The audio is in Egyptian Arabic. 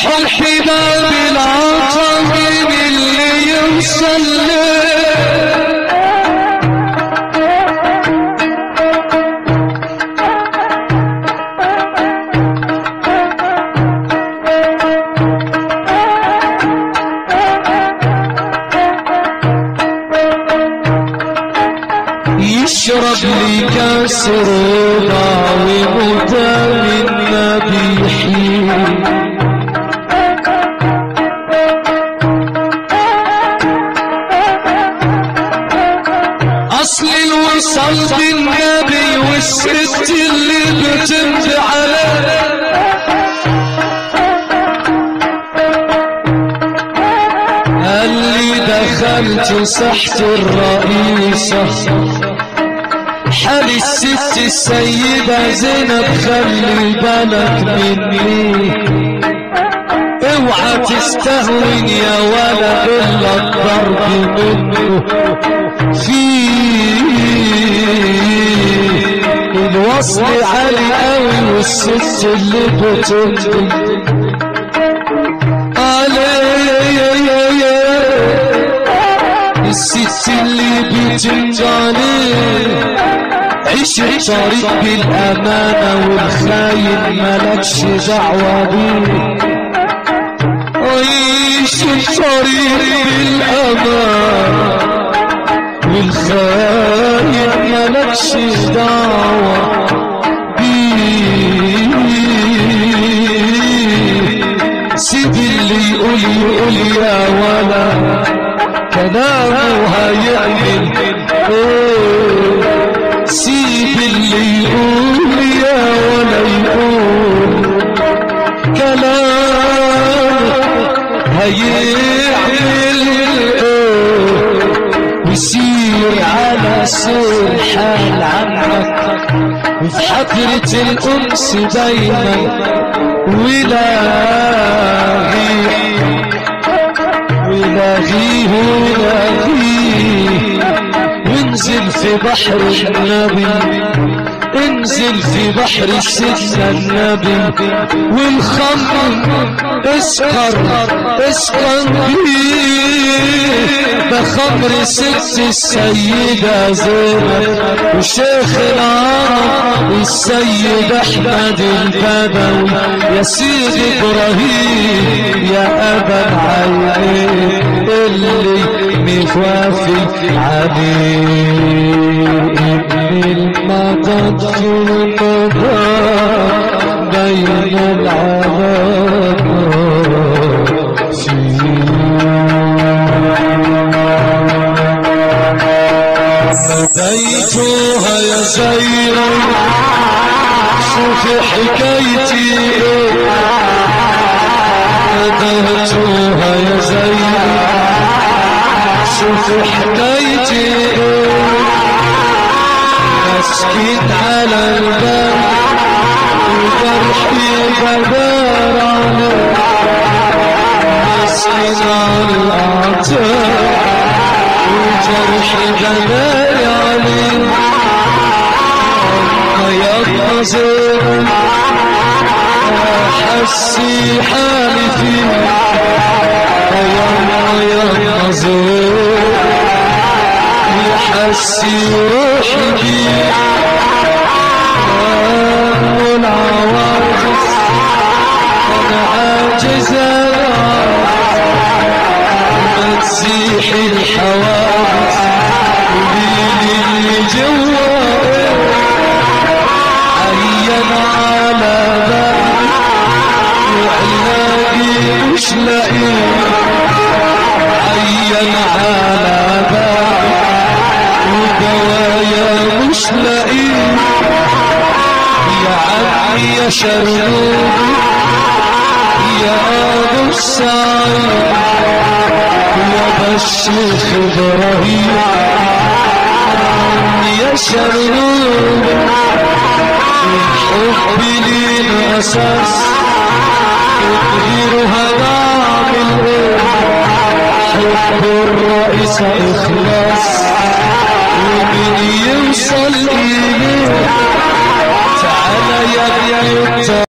الحب باب العطاء اللي يوصل له يشرب لي كاس رضا ويموت منا بيحيي اصل الوصال بالنبي والست اللي بتمضي عليه قال لي دخلت صحت الرئيسة حال الست السيدة زينب خلي بالك مني اوعى تستهون يا ولا الا الضرب منه في الوصل عالي قوي والست اللي بتمضي عليه الست اللي بتمضي عليه عيش الطريق بالأمانة والخاين ملكش دعوة بيه عيش الطريق بالأمانة والخاين ملكش دعوة بيه سيب اللي يقول يقول يا ولا كلامه هيعمل ايه سيب اللي يقول يا ولا يقول كلامه هيعمل ايه ويسير على سوء حال عنك وفي حضرة الأنس دايما ولاغيه ولاغيه ولاغيه وانزل في بحر النبي انزل في بحر سيدنا النبي والخمر اسكر اسكر فيه ده خمر ست السيدة زينب وشيخ العرب السيد احمد البدوي يا سيد ابراهيم يا ابا العينين اللي مخوافي عليه ابن المدد في المدد بين العذاب ناديتها يا زينب شوفي حكايتي ناديتها يا زينب شوفي حكايتي مسكين على الباب وجرحي بدار عليه مسكين على الأعتاب وجرحي بدار عليه يا نظر حسي حالي فيه يا يا نظر يحسي روحي بيه العواجز انا عاجز ما تزيح الحواجز قوليلي اللي جوا عين على بالي وعلاقي مش لاقي عين على بالي ودوايا مش لاقي يا عمي يا شرنوبي يا ابو السعيد يا بشيخ ابراهيم يا شرنوبي الحب لينا اساس تقدير هنعمل ايه حب الرئيس اخلاص ومن يوصل اليه تعالى يا ابني